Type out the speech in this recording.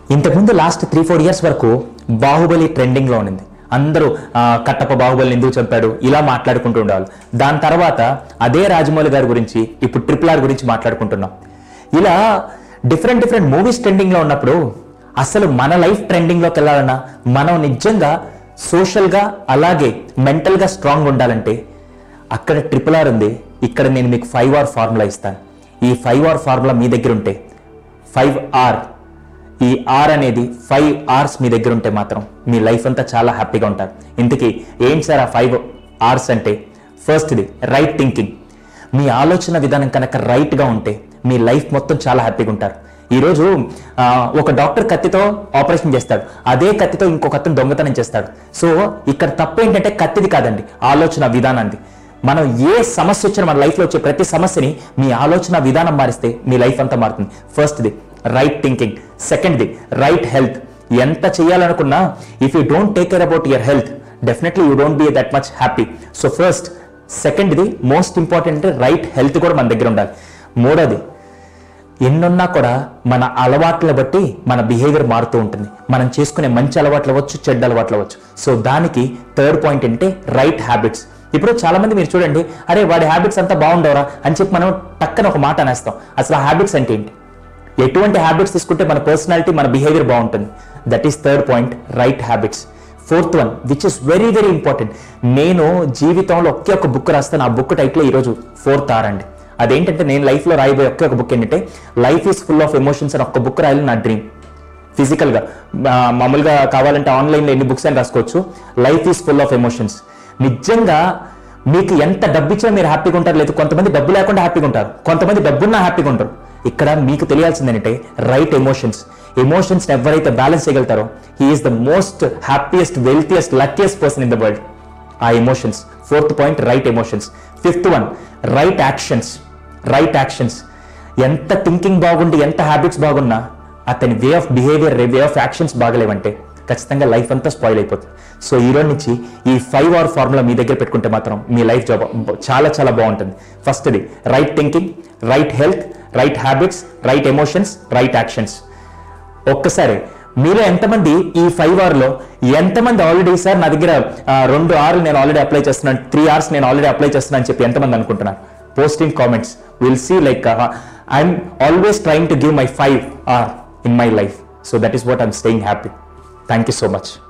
ఇంతకుముందు last three four years వరకు బాహుబలి ట్రెండింగ్లో ఉన్నింది అందరూ ఆ, కట్టప్ప బాహుబలిని ఎందుకు చంపాడు ఇలా మాట్లాడుకుంటూ ఉండేవాళ్ళు దాని తర్వాత అదే రాజమౌళి గారి గురించి ఇప్పుడు ట్రిపుల్ ఆర్ గురించి మాట్లాడుకుంటున్నాం ఇలా డిఫరెంట్ డిఫరెంట్ మూవీస్ ట్రెండింగ్లో ఉన్నప్పుడు అసలు మన లైఫ్ ట్రెండింగ్లోకి వెళ్ళాలన్నా మనం నిజంగా సోషల్గా అలాగే మెంటల్గా స్ట్రాంగ్ ఉండాలంటే అక్కడ ట్రిపుల్ ఆర్ ఉంది ఇక్కడ నేను మీకు ఫైవ్ ఆర్ ఫార్ములా ఇస్తాను ఈ ఫైవ్ ఆర్ ఫార్ములా మీ దగ్గర ఉంటే ఫైవ్ ఆర్ ఈ ఆర్ అనేది ఫైవ్ అవర్స్ మీ దగ్గర ఉంటే మాత్రం మీ లైఫ్ అంతా చాలా హ్యాపీగా ఉంటారు ఇంతకీ ఏంటి సార్ ఆ ఫైవ్ అవర్స్ అంటే ఫస్ట్ది రైట్ థింకింగ్ మీ ఆలోచన విధానం కనుక రైట్గా ఉంటే మీ లైఫ్ మొత్తం చాలా హ్యాపీగా ఉంటారు ఈరోజు ఆ, ఒక డాక్టర్ కత్తితో ఆపరేషన్ చేస్తాడు అదే కత్తితో ఇంకొక అతను దొంగతనం చేస్తాడు సో ఇక్కడ తప్పు ఏంటంటే కత్తిది కాదండి ఆలోచన విధానాన్ని మనం ఏ సమస్య వచ్చినా మన లైఫ్లో వచ్చే ప్రతి సమస్యని మీ ఆలోచన విధానం మారిస్తే మీ లైఫ్ అంతా మారుతుంది ఫస్ట్ది రైట్ థింకింగ్ సెకండ్ది రైట్ హెల్త్ ఎంత చేయాలనుకున్నా if you don't take care about your health definitely you don't be that much happy so first సెకండ్ది మోస్ట్ ఇంపార్టెంట్ రైట్ హెల్త్ కూడా మన దగ్గర ఉండాలి మూడోది ఎన్నున్నా కూడా మన అలవాట్ల బట్టి మన బిహేవియర్ మారుతూ ఉంటుంది మనం చేసుకునే మంచి అలవాట్లు అవ్వచ్చు చెడ్డ అలవాట్లు అవ్వచ్చు సో దానికి థర్డ్ పాయింట్ అంటే రైట్ హ్యాబిట్స్ ఇప్పుడు చాలా మంది మీరు చూడండి అరే వాడి హ్యాబిట్స్ అంతా బాగుండవరా అని చెప్పి మనం టక్కన ఒక మాట అనేస్తాం అసలు ఆ హ్యాబిట్స్ అంటే ఏంటి ఎటువంటి హ్యాబిట్స్ తీసుకుంటే మన పర్సనాలిటీ మన బిహేవియర్ బాగుంటుంది that is third point right habits fourth one which is very very important నేను జీవితంలో ఒకే ఒక బుక్ రాస్తాను ఆ బుక్ టైటిల్ ఈరోజు ఫోర్త్ ఆర్ అండి అదేంటంటే నేను లైఫ్లో రాయబోయే ఒకే ఒక బుక్ ఏంటంటే life is full of emotions అని ఒక్క బుక్ రాయాలి నా డ్రీమ్ ఫిజికల్గా మామూలుగా కావాలంటే ఆన్లైన్లో ఎన్ని బుక్స్ అని రాసుకోవచ్చు life is full of emotions నిజంగా మీకు ఎంత డబ్బు ఇచ్చినా మీరు హ్యాపీగా ఉంటారు లేదు కొంతమంది డబ్బు లేకుండా హ్యాపీగా ఉంటారు కొంతమంది డబ్బున్నా హ్యాపీగా ఉంటారు ఇక్కడ మీకు తెలియాల్సింది ఏంటంటే రైట్ ఎమోషన్స్ ఎమోషన్స్ ఎవరైతే బ్యాలెన్స్ చేయగలుగుతారో he is the most happiest wealthiest luckiest person in the world ఆ emotions fourth point right emotions fifth one right actions right actions ఎంత థింకింగ్ బాగుండి ఎంత హ్యాబిట్స్ బాగున్నా అతని way of behaviour way of actions బాగలేవంటే ఖచ్చితంగా లైఫ్ అంతా స్పాయిల్ అయిపోతుంది సో ఈ రోజు నుంచి ఈ ఫైవ్ అవర్ ఫార్ములా మీ దగ్గర పెట్టుకుంటే మాత్రం మీ లైఫ్ జాబ్ చాలా చాలా బాగుంటుంది ఫస్ట్ది right thinking right health right habits right emotions right actions ఒక్కసారి మీలో ఎంతమంది ఈ ఫైవ్ అవర్లో ఎంతమంది ఆల్రెడీ సార్ నా దగ్గర ఆ, రెండు ఆర్లు నేను ఆల్రెడీ అప్లై చేస్తున్నాను త్రీ అవర్స్ నేను ఆల్రెడీ అప్లై చేస్తున్నాను అని చెప్పి ఎంతమంది అనుకుంటున్నారు post in comments will see like I'm always trying to give my five R in my life so that is what I'm staying happy thank you so much